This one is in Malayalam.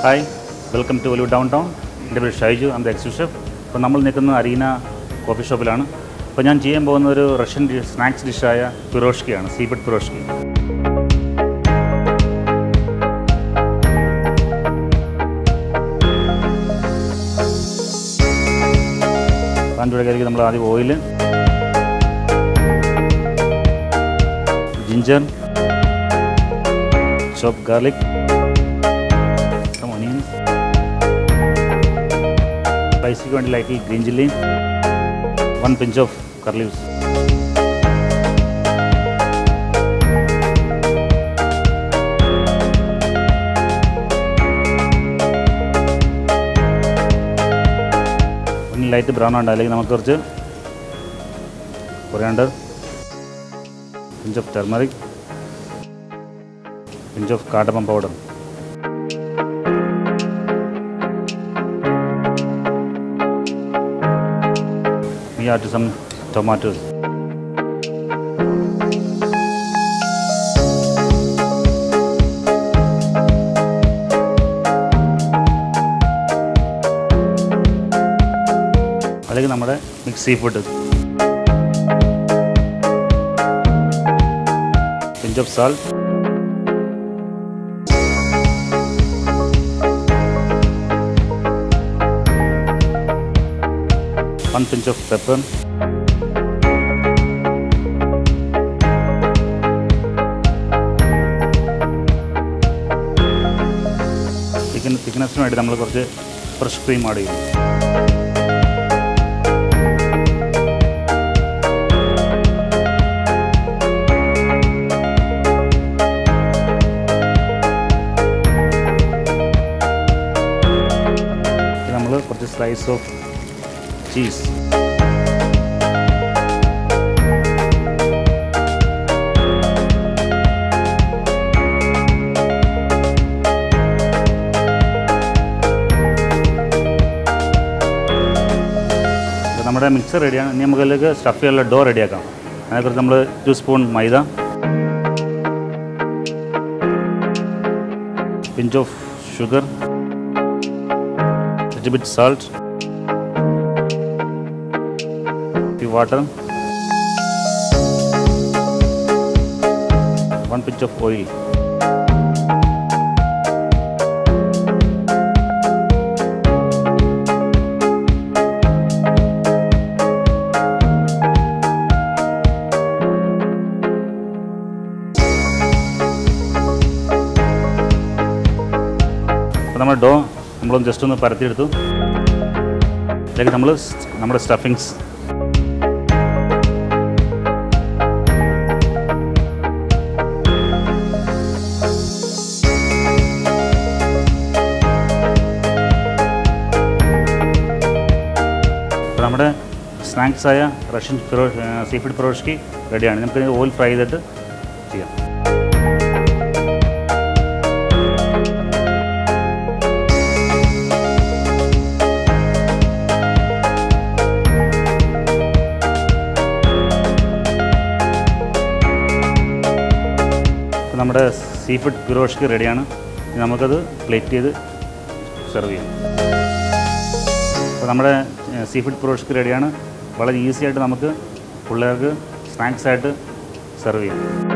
Hi welcome to Olive Downtown എൻ്റെ പേര് ഷൈജു അന്ത എക്സ് ഷെഫ് അപ്പോൾ നമ്മൾ നിൽക്കുന്നത് അരീന കോഫി ഷോപ്പിലാണ് അപ്പോൾ ഞാൻ ചെയ്യാൻ പോകുന്ന ഒരു റഷ്യൻ ഡിഷ് സ്നാക്സ് ഡിഷായ പിറോഷ്കിയാണ് സീഫുഡ് പിറോഷ്കി അതിൻ്റെ കയ്യിലേക്ക് നമ്മൾ ആദ്യം oil ginger chop garlic some onions സ്പൈസിക്ക് വേണ്ടി ലൈറ്റിൽ green chilli one pinch of curry leaves ഒന്ന് ലൈറ്റ് ബ്രൗൺ ഉണ്ട് അല്ലെങ്കിൽ നമുക്ക് കുറച്ച് coriander pinch of turmeric pinch of കാട്ടപ്പം powder we add some tomatoes. അല്ലെങ്കിൽ നമ്മുടെ mix seafood pinch of salt one pinch of pepper chicken തിക്നെസ്സിന് വേണ്ടി നമ്മൾ കുറച്ച് ഫ്രഷ് ക്രീം ആഡ് ചെയ്യും നമ്മൾ കുറച്ച് സ്ലൈസ് ഓഫ് ചീസ് നമ്മുടെ മിക്സർ റെഡിയാണ് ഇനി നമുക്ക് അതിലേക്ക് സ്റ്റഫ് ചെയ്യാനുള്ള ഡോ റെഡിയാക്കാം അതിനെക്കുറിച്ച് നമ്മൾ two spoon maida pinch of sugar little bit salt few water, one pinch of oil. അപ്പോൾ നമ്മുടെ ഡോ നമ്മളൊന്ന് ജസ്റ്റ് ഒന്ന് പരത്തിയെടുത്തു അതിലേക്ക് നമ്മൾ നമ്മുടെ സ്റ്റഫിങ്സ് അപ്പോൾ നമ്മുടെ സ്നാക്സ് ആയ റഷ്യൻ ഫിറോ സീ ഫുഡ് ഫിറോഷ്ക്ക് റെഡിയാണ് നമുക്ക് ഓയിൽ ഫ്രൈ ചെയ്തിട്ട് ചെയ്യാം അപ്പോൾ നമ്മുടെ സീ ഫുഡ് ഫിറോഷ്ക്ക് റെഡിയാണ് ഇനി നമുക്കത് പ്ലേറ്റ് ചെയ്ത് സെർവ് ചെയ്യാം അപ്പോൾ നമ്മുടെ സീ ഫുഡ് പ്രോഷ്ക്ക് റെഡിയാണ് വളരെ ഈസി ആയിട്ട് നമുക്ക് പിള്ളേർക്ക് സ്നാക്സ് ആയിട്ട് സെർവ് ചെയ്യാം